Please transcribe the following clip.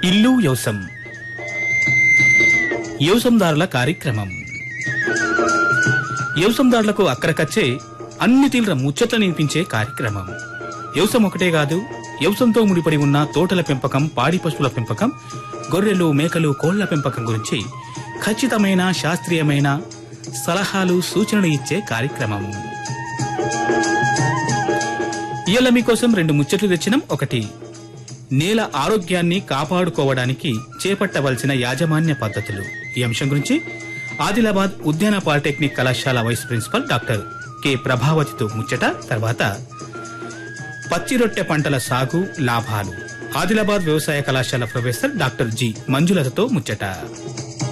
ఇల్లు యవసం యవసందారుల కార్యక్రమం యవసందారులకు అక్కరకచ్చే అన్ని తీవ్ర ముచ్చట్లను వినిపించే కార్యక్రమం వ్యవసాయం ఒకటే కాదు వ్యవసాయంతో ముడిపడి ఉన్న తోటల పెంపకం పాడి పశువుల పెంపకం గొర్రెలు మేకలు కోళ్ల పెంపకం గురించి ఖచ్చితమైన శాస్త్రీయమైన సలహాలు సూచనలు ఇచ్చే కార్యక్రమం ఇవాళ మీకోసం రెండు ముచ్చట్లు తెచ్చినాం ఒకటి నేల ఆరోగ్యాన్ని కాపాడుకోవడానికి చేపట్టవలసిన యాజమాన్య పద్ధతులు ఈ అంశం గురించి ఆదిలాబాద్ ఉద్యాన పాలిటెక్నిక్ కళాశాల వైస్ ప్రిన్సిపల్ డాక్టర్ కె ప్రభావతితో ముచ్చట తర్వాత పచ్చి రొట్టె పంటల సాగు లాభాలు ఆదిలాబాద్ వ్యవసాయ కళాశాల ప్రొఫెసర్ డాక్టర్ జి మంజులతతో ముచ్చట